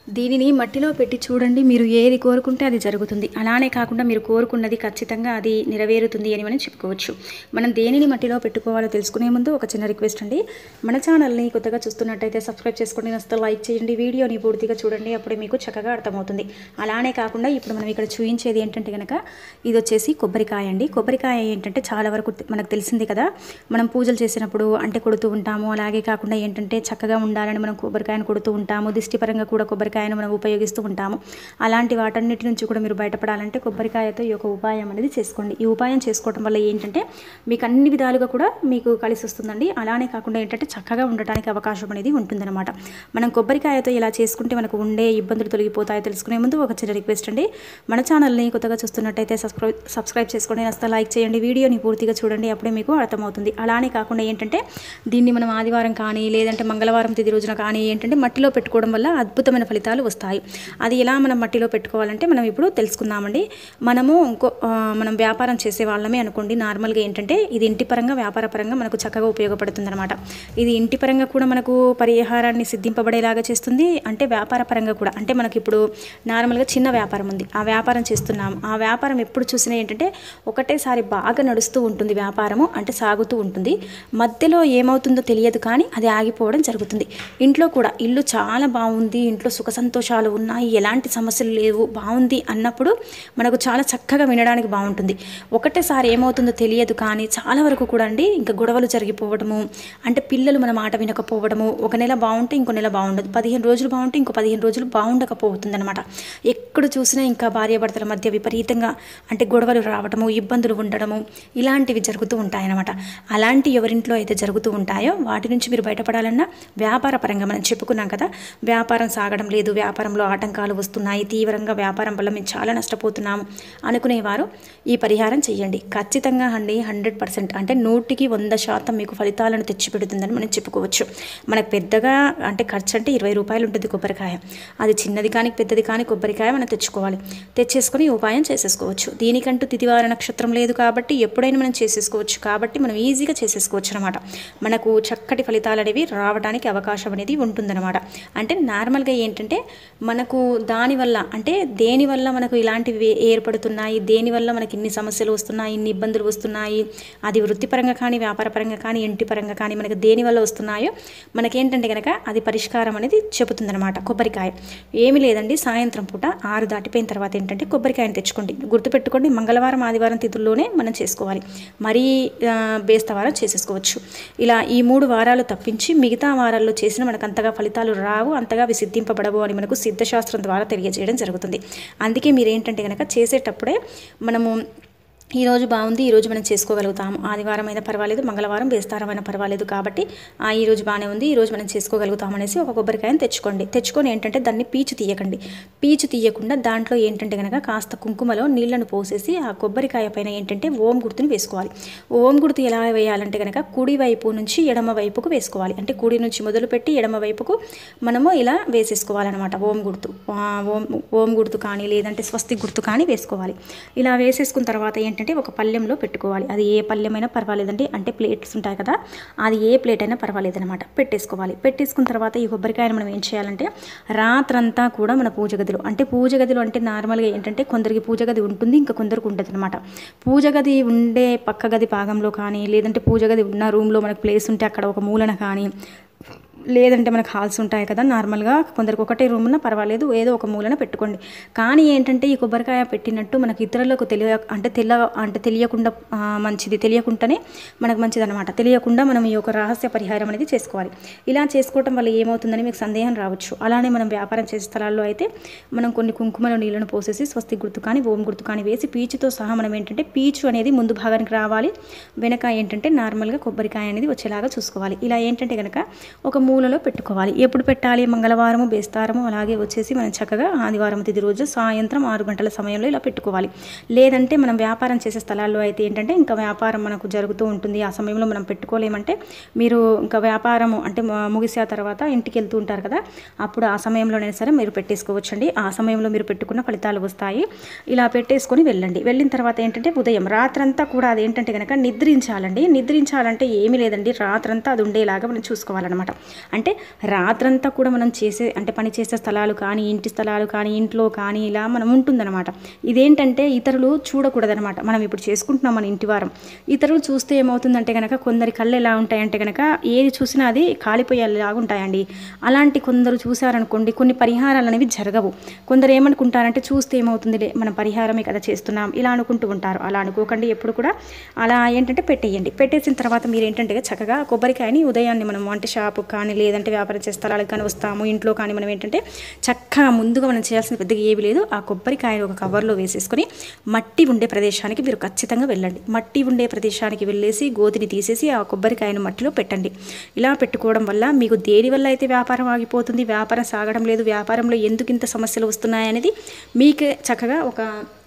దీనిని మట్టిలో పెట్టి చూడండి మీరు ఏది కోరుకుంటే అది జరుగుతుంది అలానే కాకుండా మీరు కోరుకున్నది ఖచ్చితంగా అది నెరవేరుతుంది అని మనం చెప్పుకోవచ్చు మనం దేనిని మట్టిలో పెట్టుకోవాలో తెలుసుకునే ముందు ఒక చిన్న రిక్వెస్ట్ అండి మన ఛానల్ని కొత్తగా చూస్తున్నట్టయితే సబ్స్క్రైబ్ చేసుకోండి నచ్చితే లైక్ చేయండి వీడియోని పూర్తిగా చూడండి అప్పుడే మీకు చక్కగా అర్థమవుతుంది అలానే కాకుండా ఇప్పుడు మనం ఇక్కడ చూపించేది ఏంటంటే కనుక ఇది వచ్చేసి కొబ్బరికాయ అండి కొబ్బరికాయ ఏంటంటే చాలా వరకు మనకు తెలిసింది కదా మనం పూజలు చేసినప్పుడు అంటే కొడుతూ ఉంటాము అలాగే కాకుండా ఏంటంటే చక్కగా ఉండాలని మనం కొబ్బరికాయను కొడుతూ ఉంటాము దిష్టిపరంగా కూడా కొబ్బరికాయను మనం ఉపయోగిస్తూ ఉంటాము అలాంటి వాటన్నిటి నుంచి కూడా మీరు బయటపడాలంటే కొబ్బరికాయతో ఈ యొక్క ఉపాయం అనేది చేసుకోండి ఈ ఉపాయం చేసుకోవడం వల్ల ఏంటంటే మీకు అన్ని విధాలుగా కూడా మీకు కలిసి వస్తుందండి అలానే కాకుండా ఏంటంటే చక్కగా ఉండటానికి అవకాశం అనేది ఉంటుందన్నమాట మనం కొబ్బరికాయతో ఇలా చేసుకుంటే మనకు ఉండే ఇబ్బందులు తొలగిపోతాయో తెలుసుకునే ముందు ఒక చిన్న రిక్వెస్ట్ అండి మన ఛానల్ని కొత్తగా చూస్తున్నట్టయితే సబ్స్క్రైబ్ సబ్స్క్రైబ్ చేసుకోండి నస్తా లైక్ చేయండి వీడియోని పూర్తిగా చూడండి అప్పుడే మీకు అర్థమవుతుంది అలానే కాకుండా ఏంటంటే దీన్ని మనం ఆదివారం కానీ లేదంటే మంగళవారం తిది రోజున కానీ ఏంటంటే మట్టిలో పెట్టుకోవడం వల్ల అద్భుతమైన ఫలితాలు వస్తాయి అది ఎలా మనం మట్టిలో పెట్టుకోవాలంటే మనం ఇప్పుడు తెలుసుకుందామండి మనము ఇంకో ఆ, మనం వ్యాపారం చేసే వాళ్ళమే అనుకోండి నార్మల్గా ఏంటంటే ఇది ఇంటి పరంగా వ్యాపార పరంగా మనకు చక్కగా ఉపయోగపడుతుంది అనమాట ఇది ఇంటి పరంగా కూడా మనకు పరిహారాన్ని సిద్ధింపబడేలాగా చేస్తుంది అంటే వ్యాపార పరంగా కూడా అంటే మనకి ఇప్పుడు నార్మల్గా చిన్న వ్యాపారం ఉంది ఆ వ్యాపారం చేస్తున్నాం ఆ వ్యాపారం ఎప్పుడు చూసినా ఏంటంటే ఒకటేసారి బాగా నడుస్తూ ఉంటుంది వ్యాపారము అంటే సాగుతూ ఉంటుంది మధ్యలో ఏమవుతుందో తెలియదు కానీ అది ఆగిపోవడం జరుగుతుంది ఇంట్లో కూడా ఇల్లు చాలా బాగుంది ఇంట్లో సుఖ సంతోషాలు ఉన్నాయి ఎలాంటి సమస్యలు లేవు బాగుంది అన్నప్పుడు మనకు చాలా చక్కగా వినడానికి బాగుంటుంది ఒకటేసారి ఏమవుతుందో తెలియదు కానీ చాలా వరకు కూడా అండి ఇంకా గొడవలు జరిగిపోవడము అంటే పిల్లలు మన మాట వినకపోవడము ఒక నెల బాగుంటే ఇంకో నెల బాగుండదు పదిహేను రోజులు బాగుంటే ఇంకో పదిహేను రోజులు బాగుండకపోతుంది అనమాట ఎక్కడ చూసినా ఇంకా భార్యాభర్తల మధ్య విపరీతంగా అంటే గొడవలు రావడము ఇబ్బందులు ఉండడము ఇలాంటివి జరుగుతూ ఉంటాయన్నమాట అలాంటి ఎవరింట్లో అయితే జరుగుతూ ఉంటాయో వాటి నుంచి మీరు బయటపడాలన్నా వ్యాపార పరంగా మనం చెప్పుకున్నాం కదా వ్యాపారం సాగడం లేదు వ్యాపారంలో ఆటంకాలు వస్తున్నాయి తీవ్రంగా వ్యాపారం వల్ల మేము చాలా నష్టపోతున్నాము అనుకునేవారు ఈ పరిహారం చేయండి ఖచ్చితంగా అండి హండ్రెడ్ పర్సెంట్ అంటే నూటికి వంద శాతం మీకు ఫలితాలను తెచ్చిపెడుతుందని మనం చెప్పుకోవచ్చు మనకు పెద్దగా అంటే ఖర్చు అంటే ఇరవై రూపాయలు ఉంటుంది కొబ్బరికాయ అది చిన్నది కానీ పెద్దది కానీ కొబ్బరికాయ మనం తెచ్చుకోవాలి తెచ్చేసుకొని ఈ ఉపాయం చేసేసుకోవచ్చు దీనికంటూ తిదివార నక్షత్రం లేదు కాబట్టి ఎప్పుడైనా మనం చేసేసుకోవచ్చు కాబట్టి మనం ఈజీగా చేసేసుకోవచ్చు అనమాట మనకు చక్కటి ఫలితాలు అనేవి రావడానికి అవకాశం అనేది ఉంటుందన్నమాట అంటే నార్మల్గా ఏంటంటే మనకు దానివల్ల అంటే దేనివల్ల మనకు ఇలాంటివి ఏర్పడుతున్నాయి దేనివల్ల మనకి ఇన్ని సమస్యలు వస్తున్నాయి ఇన్ని ఇబ్బందులు వస్తున్నాయి అది వృత్తిపరంగా కానీ వ్యాపారపరంగా కానీ ఇంటి పరంగా కానీ మనకు దేనివల్ల వస్తున్నాయో మనకేంటంటే కనుక అది పరిష్కారం అనేది చెబుతుందన్నమాట కొబ్బరికాయ ఏమీ లేదండి సాయంత్రం పూట ఆరు దాటిపోయిన తర్వాత ఏంటంటే కొబ్బరికాయని తెచ్చుకోండి గుర్తుపెట్టుకోండి మంగళవారం ఆదివారం తిథుల్లోనే మనం చేసుకోవాలి మరీ ఆ, బేస్తవారం చేసేసుకోవచ్చు ఇలా ఈ మూడు వారాలు తప్పించి మిగతా వారాల్లో చేసిన మనకు అంతగా ఫలితాలు రావు అంతగా అవి సిద్ధింపబడవు అని మనకు సిద్ధశాస్త్రం ద్వారా తెలియజేయడం జరుగుతుంది అందుకే మీరు ఏంటంటే కనుక చేసేటప్పుడే మనము ఈ రోజు బాగుంది ఈ రోజు మనం చేసుకోగలుగుతాము ఆదివారం అయినా పర్వాలేదు మంగళవారం బేస్తారం అయినా పర్వాలేదు కాబట్టి ఆ ఈ రోజు బాగానే ఉంది ఈ రోజు మనం చేసుకోగలుగుతాం అనేసి ఒక కొబ్బరికాయని తెచ్చుకోండి తెచ్చుకొని ఏంటంటే దాన్ని పీచు తీయకండి పీచు తీయకుండా దాంట్లో ఏంటంటే కనుక కాస్త కుంకుమలో నీళ్లను పోసేసి ఆ కొబ్బరికాయ పైన ఏంటంటే ఓం గుర్తుని వేసుకోవాలి ఓం గుర్తు ఎలా వేయాలంటే కనుక కుడి వైపు నుంచి ఎడమ వైపుకు వేసుకోవాలి అంటే కుడి నుంచి మొదలుపెట్టి ఎడమ వైపుకు మనము ఇలా వేసేసుకోవాలన్నమాట ఓం గుర్తు ఆ, ఓం ఓం గుర్తు కానీ లేదంటే స్వస్తి గుర్తు కానీ వేసుకోవాలి ఇలా వేసేసుకున్న తర్వాత ఏంటంటే ఒక పళ్ళెంలో పెట్టుకోవాలి అది ఏ పళ్ళెమైనా పర్వాలేదండి అంటే ప్లేట్స్ ఉంటాయి కదా అది ఏ ప్లేట్ అయినా పర్వాలేదు అనమాట పెట్టేసుకోవాలి పెట్టేసుకున్న తర్వాత ఈ కొబ్బరికాయను మనం ఏం చేయాలంటే రాత్రంతా కూడా మన పూజ గదిలో అంటే పూజ గదిలో అంటే నార్మల్గా ఏంటంటే కొందరికి పూజ గది ఉంటుంది ఇంకా కొందరికి ఉంటుంది అనమాట పూజ గది ఉండే పక్క గది భాగంలో కానీ లేదంటే పూజ గది ఉన్న రూమ్లో మనకు ప్లేస్ ఉంటే అక్కడ ఒక మూలన కానీ లేదంటే మనకు హాల్స్ ఉంటాయి కదా నార్మల్గా కొందరికి ఒకటే రూమ్ ఉన్నా పర్వాలేదు ఏదో ఒక మూలన పెట్టుకోండి కానీ ఏంటంటే ఈ కొబ్బరికాయ పెట్టినట్టు మనకి ఇతరులకు తెలియ అంటే తెల్ల అంటే తెలియకుండా ఆ, మంచిది తెలియకుండానే మనకు మంచిది అనమాట తెలియకుండా మనం ఈ యొక్క రహస్య పరిహారం అనేది చేసుకోవాలి ఇలా చేసుకోవటం వల్ల ఏమవుతుందని మీకు సందేహం రావచ్చు అలానే మనం వ్యాపారం చేసే స్థలాల్లో అయితే మనం కొన్ని కుంకుమల నీళ్ళను పోసేసి స్వస్తి గుర్తు కానీ ఓం గుర్తు కానీ వేసి పీచుతో సహా మనం ఏంటంటే పీచు అనేది ముందు భాగానికి రావాలి వెనక ఏంటంటే నార్మల్గా కొబ్బరికాయ అనేది వచ్చేలాగా చూసుకోవాలి ఇలా ఏంటంటే కనుక ఒక మూలలో పెట్టుకోవాలి ఎప్పుడు పెట్టాలి మంగళవారము బేస్తారము అలాగే వచ్చేసి మనం చక్కగా ఆదివారం తిది రోజు సాయంత్రం ఆరు గంటల సమయంలో ఇలా పెట్టుకోవాలి లేదంటే మనం వ్యాపారం చేసే స్థలాల్లో అయితే ఏంటంటే ఇంకా వ్యాపారం మనకు జరుగుతూ ఉంటుంది ఆ సమయంలో మనం పెట్టుకోలేమంటే మీరు ఇంకా వ్యాపారము అంటే మ- ముగిసే తర్వాత ఇంటికి వెళ్తూ ఉంటారు కదా అప్పుడు ఆ సమయంలోనే సరే మీరు పెట్టేసుకోవచ్చండి ఆ సమయంలో మీరు పెట్టుకున్న ఫలితాలు వస్తాయి ఇలా పెట్టేసుకొని వెళ్ళండి వెళ్ళిన తర్వాత ఏంటంటే ఉదయం రాత్రంతా కూడా అదేంటంటే కనుక నిద్రించాలండి నిద్రించాలంటే ఏమీ లేదండి రాత్రంతా అది ఉండేలాగా మనం చూసుకోవాలన్నమాట అంటే రాత్రంతా కూడా మనం చేసే అంటే పని చేసే స్థలాలు కానీ ఇంటి స్థలాలు కానీ ఇంట్లో కానీ ఇలా మనం ఉంటుందన్నమాట ఇదేంటంటే ఇతరులు చూడకూడదనమాట మనం ఇప్పుడు చేసుకుంటున్నాం మన ఇంటి వారం ఇతరులు చూస్తే ఏమవుతుందంటే కనుక కొందరి కళ్ళు ఎలా ఉంటాయంటే కనుక ఏది చూసినా అది కాలిపోయేలాగా ఉంటాయండి అలాంటి కొందరు చూసారనుకోండి కొన్ని పరిహారాలు అనేవి జరగవు కొందరు ఏమనుకుంటారంటే చూస్తే ఏమవుతుందిలే మనం పరిహారమే కదా చేస్తున్నాం ఇలా అనుకుంటూ ఉంటారు అలా అనుకోకండి ఎప్పుడు కూడా అలా ఏంటంటే పెట్టేయండి పెట్టేసిన తర్వాత మీరు ఏంటంటే చక్కగా కొబ్బరికాయని ఉదయాన్నే మనం వంట షాపు కానీ లేదంటే వ్యాపారం చేసే స్థలాలకు కానీ వస్తాము ఇంట్లో కానీ మనం ఏంటంటే చక్కగా ముందుగా మనం చేయాల్సిన పెద్దగా ఏమీ లేదు ఆ కొబ్బరికాయని ఒక కవర్లో వేసేసుకొని మట్టి ఉండే ప్రదేశానికి మీరు ఖచ్చితంగా వెళ్ళండి మట్టి ఉండే ప్రదేశానికి వెళ్ళేసి గోతిని తీసేసి ఆ కొబ్బరికాయను మట్టిలో పెట్టండి ఇలా పెట్టుకోవడం వల్ల మీకు దేని వల్ల అయితే వ్యాపారం ఆగిపోతుంది వ్యాపారం సాగడం లేదు వ్యాపారంలో ఎందుకు ఇంత సమస్యలు వస్తున్నాయనేది మీకే చక్కగా ఒక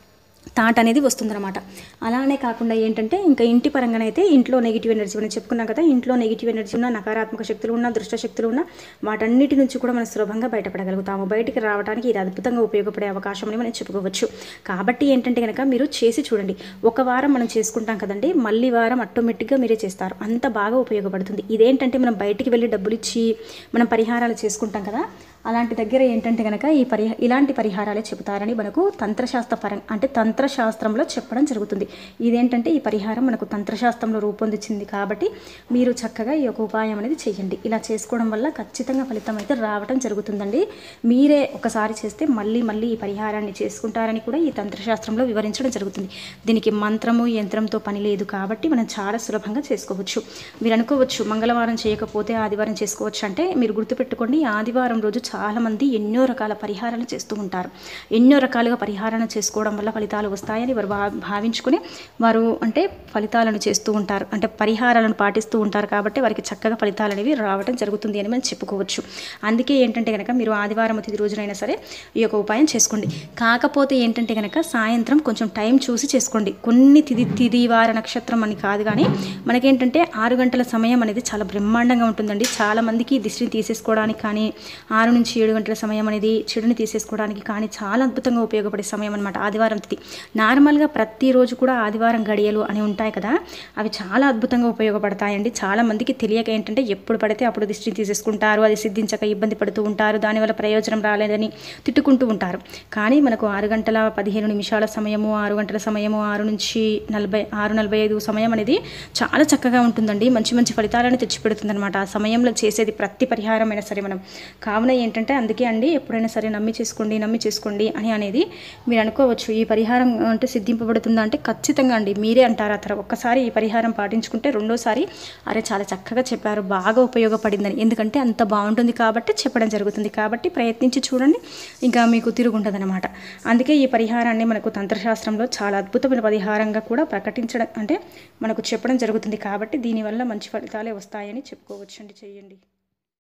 థాట్ అనేది వస్తుందన్నమాట అలానే కాకుండా ఏంటంటే ఇంకా ఇంటి పరంగానైతే ఇంట్లో నెగిటివ్ ఎనర్జీ మనం చెప్పుకున్నాం కదా ఇంట్లో నెగిటివ్ ఎనర్జీ ఉన్న నకారాత్మక శక్తులు ఉన్న దుష్ట శక్తులు ఉన్న వాటన్నిటి నుంచి కూడా మనం సులభంగా బయటపడగలుగుతాము బయటికి రావడానికి ఇది అద్భుతంగా ఉపయోగపడే అవకాశం అని మనం చెప్పుకోవచ్చు కాబట్టి ఏంటంటే కనుక మీరు చేసి చూడండి ఒక వారం మనం చేసుకుంటాం కదండి మళ్ళీ వారం ఆటోమేటిక్గా మీరే చేస్తారు అంత బాగా ఉపయోగపడుతుంది ఇదేంటంటే మనం బయటికి వెళ్ళి డబ్బులు ఇచ్చి మనం పరిహారాలు చేసుకుంటాం కదా అలాంటి దగ్గర ఏంటంటే కనుక ఈ పరిహ ఇలాంటి పరిహారాలే చెబుతారని మనకు తంత్రశాస్త్ర పరం అంటే తంత్రశాస్త్రంలో చెప్పడం జరుగుతుంది ఇదేంటంటే ఈ పరిహారం మనకు తంత్రశాస్త్రంలో రూపొందించింది కాబట్టి మీరు చక్కగా ఈ యొక్క ఉపాయం అనేది చేయండి ఇలా చేసుకోవడం వల్ల ఖచ్చితంగా ఫలితం అయితే రావడం జరుగుతుందండి మీరే ఒకసారి చేస్తే మళ్ళీ మళ్ళీ ఈ పరిహారాన్ని చేసుకుంటారని కూడా ఈ తంత్రశాస్త్రంలో వివరించడం జరుగుతుంది దీనికి మంత్రము యంత్రంతో పని లేదు కాబట్టి మనం చాలా సులభంగా చేసుకోవచ్చు మీరు అనుకోవచ్చు మంగళవారం చేయకపోతే ఆదివారం చేసుకోవచ్చు అంటే మీరు గుర్తుపెట్టుకోండి ఆదివారం రోజు చాలామంది ఎన్నో రకాల పరిహారాలు చేస్తూ ఉంటారు ఎన్నో రకాలుగా పరిహారాలు చేసుకోవడం వల్ల ఫలితాలు వస్తాయని వారు భా భావించుకుని వారు అంటే ఫలితాలను చేస్తూ ఉంటారు అంటే పరిహారాలను పాటిస్తూ ఉంటారు కాబట్టి వారికి చక్కగా ఫలితాలు అనేవి రావడం జరుగుతుంది అని మనం చెప్పుకోవచ్చు అందుకే ఏంటంటే కనుక మీరు ఆదివారం తిది రోజునైనా సరే ఈ యొక్క ఉపాయం చేసుకోండి కాకపోతే ఏంటంటే కనుక సాయంత్రం కొంచెం టైం చూసి చేసుకోండి కొన్ని తిది తిది వార నక్షత్రం అని కాదు కానీ మనకేంటంటే ఆరు గంటల సమయం అనేది చాలా బ్రహ్మాండంగా ఉంటుందండి చాలా మందికి దిష్టిని తీసేసుకోవడానికి కానీ ఆరు నుంచి ఏడు గంటల సమయం అనేది చెడుని తీసేసుకోవడానికి కానీ చాలా అద్భుతంగా ఉపయోగపడే సమయం అనమాట ఆదివారం తిథి నార్మల్గా ప్రతిరోజు కూడా ఆదివారం గడియలు అని ఉంటాయి కదా అవి చాలా అద్భుతంగా ఉపయోగపడతాయండి చాలా మందికి తెలియక ఏంటంటే ఎప్పుడు పడితే అప్పుడు దిష్టిని తీసేసుకుంటారు అది సిద్ధించక ఇబ్బంది పడుతూ ఉంటారు దానివల్ల ప్రయోజనం రాలేదని తిట్టుకుంటూ ఉంటారు కానీ మనకు ఆరు గంటల పదిహేను నిమిషాల సమయము ఆరు గంటల సమయము ఆరు నుంచి నలభై ఆరు నలభై ఐదు సమయం అనేది చాలా చక్కగా ఉంటుందండి మంచి మంచి ఫలితాలను తెచ్చిపెడుతుంది అనమాట ఆ సమయంలో చేసేది ప్రతి పరిహారమైనా సరే మనం కావున ఏంటంటే అందుకే అండి ఎప్పుడైనా సరే నమ్మి చేసుకోండి నమ్మి చేసుకోండి అని అనేది మీరు అనుకోవచ్చు ఈ పరిహారం అంటే సిద్ధింపబడుతుందా అంటే ఖచ్చితంగా అండి మీరే అంటారు ఆ తర్వాత ఒక్కసారి ఈ పరిహారం పాటించుకుంటే రెండోసారి అరే చాలా చక్కగా చెప్పారు బాగా ఉపయోగపడిందని ఎందుకంటే అంత బాగుంటుంది కాబట్టి చెప్పడం జరుగుతుంది కాబట్టి ప్రయత్నించి చూడండి ఇంకా మీకు తిరుగుంటుంది అనమాట అందుకే ఈ పరిహారాన్ని మనకు తంత్రశాస్త్రంలో చాలా అద్భుతమైన పరిహారంగా కూడా ప్రకటించడం అంటే మనకు చెప్పడం జరుగుతుంది కాబట్టి దీనివల్ల మంచి ఫలితాలే వస్తాయని చెప్పుకోవచ్చండి చేయండి